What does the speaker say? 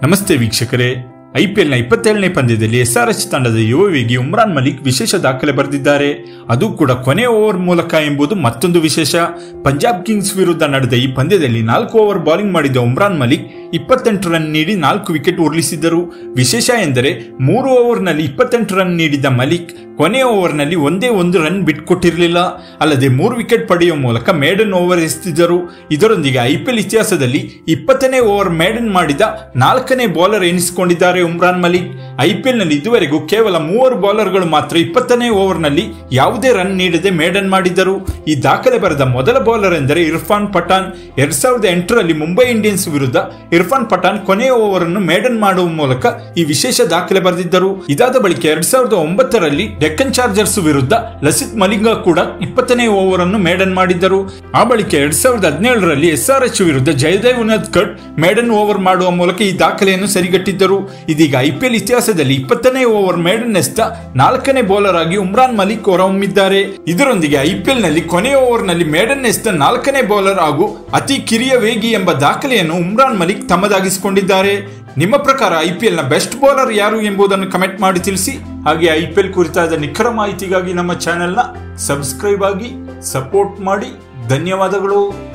ನಮಸ್ತೆ ವೀಕ್ಷಕರೇ ಐಪಿಎಲ್ನ ಇಪ್ಪತ್ತೇಳನೇ ಪಂದ್ಯದಲ್ಲಿ ಎಸ್ಆರ್ಎಚ್ ತಂಡದ ಯುವ ವೇಗಿ ಉಮ್ರಾನ್ ಮಲಿಕ್ ವಿಶೇಷ ದಾಖಲೆ ಬರೆದಿದ್ದಾರೆ ಅದು ಕೂಡ ಕೊನೆ ಓವರ್ ಮೂಲಕ ಎಂಬುದು ಮತ್ತೊಂದು ವಿಶೇಷ ಪಂಜಾಬ್ ಕಿಂಗ್ಸ್ ವಿರುದ್ಧ ನಡೆದ ಈ ಪಂದ್ಯದಲ್ಲಿ ನಾಲ್ಕು ಓವರ್ ಬೌಲಿಂಗ್ ಮಾಡಿದ ಉಮ್ರಾನ್ ಮಲಿಕ್ ಇಪ್ಪತ್ತೆಂಟು ರನ್ ನೀಡಿ ನಾಲ್ಕು ವಿಕೆಟ್ ಉರುಳಿಸಿದ್ದರು ವಿಶೇಷ ಎಂದರೆ ಮೂರು ಓವರ್ನಲ್ಲಿ ಇಪ್ಪತ್ತೆಂಟು ರನ್ ನೀಡಿದ ಮಲಿಕ್ ಕೊನೆ ಓವರ್ನಲ್ಲಿ ಒಂದೇ ಒಂದು ರನ್ ಬಿಟ್ಕೊಟ್ಟಿರಲಿಲ್ಲ ಅಲ್ಲದೆ ಮೂರು ವಿಕೆಟ್ ಪಡೆಯುವ ಮೂಲಕ ಮೇಡನ್ ಓವರ್ ಎಸೆದಿದ್ದರು ಇದರೊಂದಿಗೆ ಐಪಿಎಲ್ ಇತಿಹಾಸದಲ್ಲಿ ಇಪ್ಪತ್ತನೇ ಓವರ್ ಮೇಡನ್ ಮಾಡಿದ ನಾಲ್ಕನೇ ಬೌಲರ್ ಎನಿಸಿಕೊಂಡಿದ್ದಾರೆ ಉಮ್ರಾನ್ ಮಲಿಕ್ ಐಪಿಎಲ್ನಲ್ಲಿ ಇದುವರೆಗೂ ಕೇವಲ ಮೂವರು ಬೌಲರ್ಗಳು ಮಾತ್ರ ಇಪ್ಪತ್ತನೇ ಓವರ್ನಲ್ಲಿ ಯಾವುದೇ ರನ್ ನೀಡದೆ ಮೇಡನ್ ಮಾಡಿದ್ದರು ಈ ದಾಖಲೆ ಬರೆದ ಮೊದಲ ಬೌಲರ್ ಎಂದರೆ ಇರ್ಫಾನ್ ಪಠಾಣ್ ಎರಡ್ ಸಾವಿರದ ಎಂಟರಲ್ಲಿ ಮುಂಬೈ ಇಂಡಿಯನ್ಸ್ ವಿರುದ್ಧ ಇರ್ಫಾನ್ ಪಠಾಣ್ ಕೊನೆಯ ಓವರ್ ಅನ್ನು ಮೇಡನ್ ಮಾಡುವ ಮೂಲಕ ಈ ವಿಶೇಷ ದಾಖಲೆ ಬರೆದಿದ್ದರು ಇದಾದ ಬಳಿಕ ಎರಡ್ ಸಾವಿರದ ಒಂಬತ್ತರಲ್ಲಿ ಡೆಕ್ಕನ್ ಚಾರ್ಜರ್ಸ್ ವಿರುದ್ಧ ಲಸಿತ್ ಮಲಿಂಗ ಕೂಡ ಇಪ್ಪತ್ತನೇ ಓವರ್ ಅನ್ನು ಮೇಡನ್ ಮಾಡಿದ್ದರು ಆ ಬಳಿಕ ಎರಡ್ ಸಾವಿರದ ಹದಿನೇಳರಲ್ಲಿ ಎಸ್ಆರ್ಎಚ್ ವಿರುದ್ಧ ಜಯದೇವ್ ಉನದ್ಕಡ್ ಮೇಡನ್ ಓವರ್ ಮಾಡುವ ಮೂಲಕ ಈ ದಾಖಲೆಯನ್ನು ಸರಿಗಟ್ಟಿದ್ದರು ಇದೀಗ ಐಪಿಎಲ್ ಇತಿಹಾಸದಲ್ಲಿ ಇಪ್ಪತ್ತನೇ ಓವರ್ ಮೇಡನ್ ಎಸ್ತ ನಾಲ್ಕನೇ ಬೌಲರ್ ಆಗಿ ಉಮ್ರಾನ್ ಮಲಿಕ್ ಹೊರಹೊಮ್ಮಿದ್ದಾರೆ ಇದರೊಂದಿಗೆ ಐಪಿಎಲ್ ನಲ್ಲಿ ಕೊನೆಯ ಓವರ್ ನಲ್ಲಿ ಮೇಡನ್ ಎಸ್ತ ನಾಲ್ಕನೇ ಬೌಲರ್ ಹಾಗೂ ಅತಿ ಕಿರಿಯ ವೇಗಿ ಎಂಬ ದಾಖಲೆಯನ್ನು ಉಮ್ರಾನ್ ಮಲಿಕ್ ತಮ್ಮದಾಗಿಸಿಕೊಂಡಿದ್ದಾರೆ ನಿಮ್ಮ ಪ್ರಕಾರ ಐಪಿಎಲ್ ನ ಬೆಸ್ಟ್ ಬೌಲರ್ ಯಾರು ಎಂಬುದನ್ನು ಕಮೆಂಟ್ ಮಾಡಿ ತಿಳಿಸಿ ಹಾಗೆ ಐಪಿಎಲ್ ಕುರಿತಾದ ನಿಖರ ಮಾಹಿತಿಗಾಗಿ ನಮ್ಮ ಚಾನೆಲ್ನ ಸಬ್ಸ್ಕ್ರೈಬ್ ಆಗಿ ಸಪೋರ್ಟ್ ಮಾಡಿ ಧನ್ಯವಾದಗಳು